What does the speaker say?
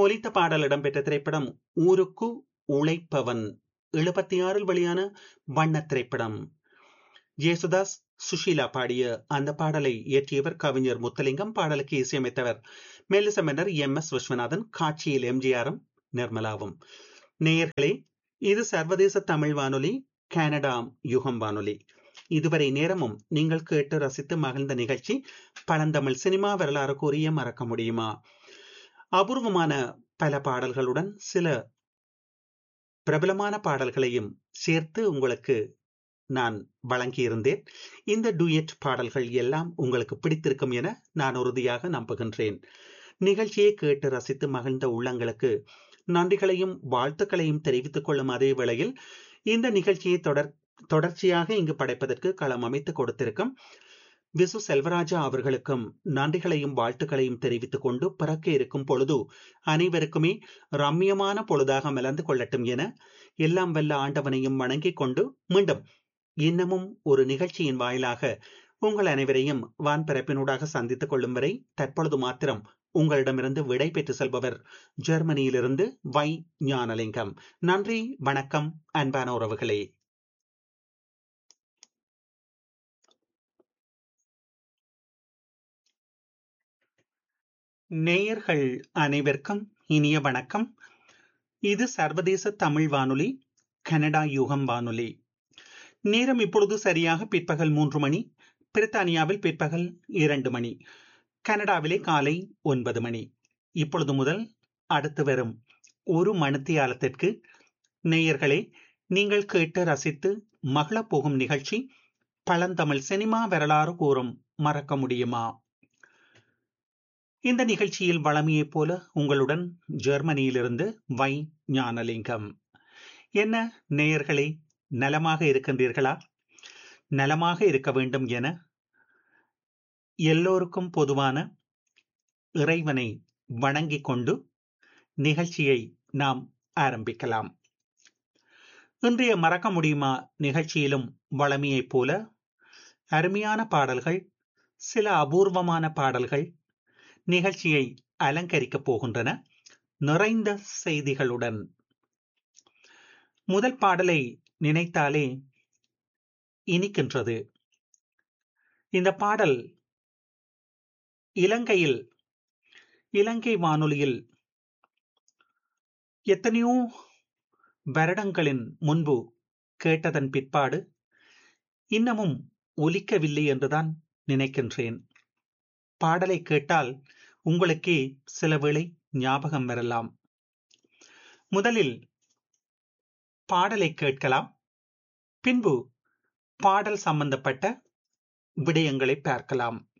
ஒலித்த பாடல் இடம்பெற்ற திரைப்படம் ஊருக்கு உழைப்பவன் எழுபத்தி ஆறில் வெளியான வண்ண திரைப்படம் ஜேசுதாஸ் சுஷீலா பாடிய அந்த பாடலை இயற்றியவர் கவிஞர் முத்தலிங்கம் பாடலுக்கு இசையமைத்தவர் மெல்லிசமென்னர் எம் எஸ் விஸ்வநாதன் காட்சியில் எம்ஜிஆரும் நிர்மலாவும் நேயர்களே இது சர்வதேச தமிழ் வானொலி கனடா யுகம் வானொலி இதுவரை நேரமும் நீங்கள் கேட்டு ரசித்து மகிழ்ந்த நிகழ்ச்சி பழந்தமிழ் சினிமா வரலாறு கூறிய மறக்க முடியுமா அபூர்வமான பல பாடல்களுடன் சில பிரபலமான பாடல்களையும் சேர்த்து உங்களுக்கு நான் வழங்கியிருந்தேன் இந்த டூயட் பாடல்கள் எல்லாம் உங்களுக்கு பிடித்திருக்கும் என நான் உறுதியாக நம்புகின்றேன் நிகழ்ச்சியை கேட்டு ரசித்து மகிழ்ந்த உள்ளங்களுக்கு நன்றிகளையும் வாழ்த்துக்களையும் தெரிவித்துக் கொள்ளும் அதே வேளையில் இந்த நிகழ்ச்சியை தொடர் தொடர்ச்சியாக இங்கு படைப்பதற்கு களம் அமைத்து கொடுத்திருக்கும் விசு செல்வராஜா அவர்களுக்கும் நன்றிகளையும் வாழ்த்துக்களையும் தெரிவித்துக் கொண்டு பிறக்க இருக்கும் பொழுது அனைவருக்குமே ரம்யமான பொழுதாக மலர்ந்து கொள்ளட்டும் என எல்லாம் வல்ல ஆண்டவனையும் வணங்கிக் கொண்டு மீண்டும் இன்னமும் ஒரு நிகழ்ச்சியின் வாயிலாக உங்கள் அனைவரையும் வான்பரப்பினூடாக சந்தித்துக் கொள்ளும் வரை தற்பொழுது மாத்திரம் உங்களிடமிருந்து விடை பெற்று செல்பவர் ஜெர்மனியிலிருந்து வை ஞானலிங்கம் நன்றி வணக்கம் அன்பான உறவுகளே நேயர்கள் அனைவருக்கும் இனிய வணக்கம் இது சர்வதேச தமிழ் வானொலி கனடா யுகம் வானொலி நேரம் இப்பொழுது சரியாக பிற்பகல் மூன்று மணி பிரித்தானியாவில் பிற்பகல் இரண்டு மணி கனடாவிலே காலை ஒன்பது மணி இப்பொழுது முதல் அடுத்து வரும் ஒரு மணித்தியாலத்திற்கு நேயர்களே நீங்கள் கேட்டு ரசித்து மகளப் போகும் நிகழ்ச்சி பழந்தமிழ் சினிமா வரலாறு கூறும் மறக்க முடியுமா இந்த நிகழ்ச்சியில் வளமையைப் போல உங்களுடன் ஜெர்மனியிலிருந்து வை ஞானலிங்கம் என்ன நேயர்களே நலமாக இருக்கின்றீர்களா நலமாக இருக்க வேண்டும் என எல்லோருக்கும் பொதுவான இறைவனை வணங்கிக் கொண்டு நிகழ்ச்சியை நாம் ஆரம்பிக்கலாம் இன்றைய மறக்க முடியுமா நிகழ்ச்சியிலும் வளமையைப் போல அருமையான பாடல்கள் சில அபூர்வமான பாடல்கள் நிகழ்ச்சியை அலங்கரிக்கப் போகின்றன நிறைந்த செய்திகளுடன் முதல் பாடலை நினைத்தாலே இனிக்கின்றது இந்த பாடல் இலங்கையில் இலங்கை வானொலியில் எத்தனையோ வருடங்களின் முன்பு கேட்டதன் பிற்பாடு இன்னமும் ஒலிக்கவில்லை என்றுதான் நினைக்கின்றேன் பாடலை கேட்டால் உங்களுக்கே சில வேளை ஞாபகம் வரலாம் முதலில் பாடலை கேட்கலாம் பின்பு பாடல் சம்பந்தப்பட்ட விடயங்களை பார்க்கலாம்